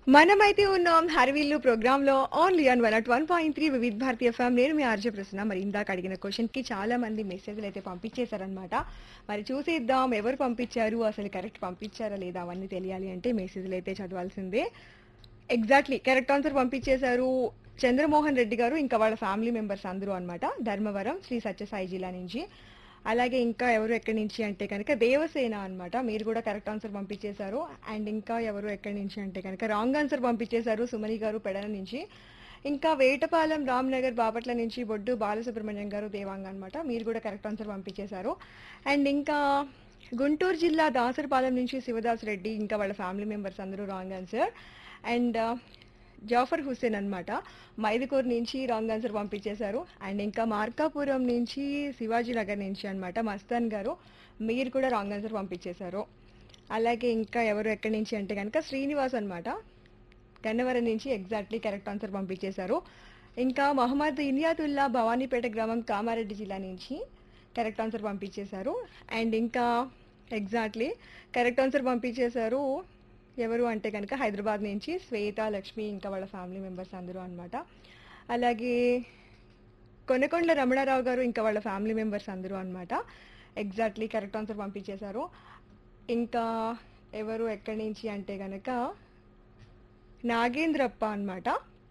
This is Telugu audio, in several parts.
మనమైతే ఉన్నాం హరివిల్లు ప్రోగ్రామ్ లో only on one at one point three వివిధ భారతీయ ఫ్యామ్ నేను మీ ఆర్జే ప్రశ్న మరి ఇందాక అడిగిన క్వశ్చన్ కి చాలా మంది మెసేజ్లు అయితే పంపించేశారనమాట మరి చూసేద్దాం ఎవరు పంపించారు అసలు కరెక్ట్ పంపించారా లేదా అవన్నీ తెలియాలి అంటే మెసేజ్లు అయితే చదవాల్సిందే ఎగ్జాక్ట్లీ కరెక్ట్ ఆన్సర్ పంపించేశారు చంద్రమోహన్ రెడ్డి గారు ఇంకా వాళ్ళ ఫ్యామిలీ మెంబర్స్ అందరూ అన్నమాట ధర్మవరం శ్రీ సత్యసాయి జిల్లా నుంచి అలాగే ఇంకా ఎవరు ఎక్కడి నుంచి అంటే కనుక దేవసేన అన్నమాట మీరు కూడా కరెక్ట్ ఆన్సర్ పంపించేశారు అండ్ ఇంకా ఎవరు ఎక్కడి నుంచి అంటే కనుక రాంగ్ ఆన్సర్ పంపించేశారు సుమని గారు పెడన నుంచి ఇంకా వేటపాలెం రామ్నగర్ బాపట్ల నుంచి బొడ్డు బాలసుబ్రహ్మణ్యం గారు దేవాంగ అన్నమాట మీరు కూడా కరెక్ట్ ఆన్సర్ పంపించేశారు అండ్ ఇంకా గుంటూరు జిల్లా దాసరపాలెం నుంచి శివదాస్ రెడ్డి ఇంకా వాళ్ళ ఫ్యామిలీ మెంబర్స్ అందరూ wrong answer and Jafar Hussain అన్నమాట మైదుకూరు నుంచి రాంగ్ ఆన్సర్ పంపించేశారు అండ్ ఇంకా మార్కాపురం నుంచి శివాజీ నగర్ నుంచి అన్నమాట మస్తాన్ గారు మీరు కూడా రాంగ్ ఆన్సర్ పంపించేశారు అలాగే ఇంకా ఎవరు ఎక్కడి నుంచి అంటే కనుక శ్రీనివాస్ అన్నమాట గన్నవరం నుంచి ఎగ్జాక్ట్లీ కరెక్ట్ ఆన్సర్ పంపించేశారు ఇంకా మహమ్మద్ ఇనియాతుల్లా భవానీపేట గ్రామం కామారెడ్డి జిల్లా నుంచి కరెక్ట్ ఆన్సర్ పంపించేశారు అండ్ ఇంకా ఎగ్జాక్ట్లీ కరెక్ట్ ఆన్సర్ పంపించేశారు ఎవరు అంటే కనుక హైదరాబాద్ నుంచి శ్వేత లక్ష్మి ఇంకా వాళ్ళ ఫ్యామిలీ మెంబర్స్ అందరూ అన్నమాట అలాగే కొనకొండ రమణారావు గారు ఇంకా వాళ్ళ ఫ్యామిలీ మెంబర్స్ అందరూ అన్నమాట ఎగ్జాక్ట్లీ కరెక్ట్ ఆన్సర్ పంపించేశారు ఇంకా ఎవరు ఎక్కడి నుంచి అంటే కనుక నాగేంద్రప్ప అన్నమాట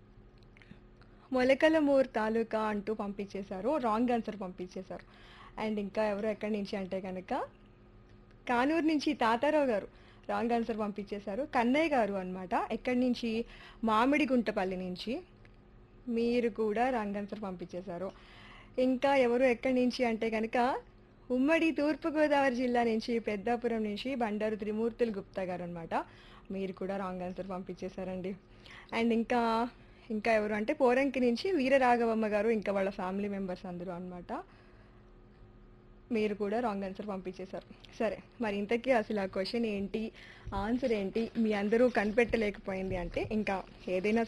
మొలకలమూర్ తాలూకా అంటూ పంపించేశారు రాంగ్ ఆన్సర్ పంపించేశారు అండ్ ఇంకా ఎవరు ఎక్కడి నుంచి అంటే కనుక కానూరు నుంచి తాతారావు గారు రాంగ్ ఆన్సర్ పంపించేశారు కన్నయ్య గారు అన్నమాట ఎక్కడి నుంచి మామిడి గుంటపల్లి నుంచి మీరు కూడా రాంగ్ ఆన్సర్ పంపించేశారు ఇంకా ఎవరు ఎక్కడి నుంచి అంటే కనుక ఉమ్మడి తూర్పుగోదావరి జిల్లా నుంచి పెద్దాపురం నుంచి బండారు త్రిమూర్తులు గుప్తా గారు అనమాట మీరు కూడా రాంగ్ ఆన్సర్ పంపించేశారండి అండ్ ఇంకా ఇంకా ఎవరు అంటే పోరంకి నుంచి వీరరాఘవమ్మ గారు ఇంకా వాళ్ళ ఫ్యామిలీ మెంబర్స్ అందరూ అన్నమాట మీరు కూడా రాంగ్ ఆన్సర్ పంపించేశారు సరే మరి ఇంతకీ అసలు ఆ క్వశ్చన్ ఏంటి ఆన్సర్ ఏంటి మీ అందరూ కనిపెట్టలేకపోయింది అంటే ఇంకా ఏదైనా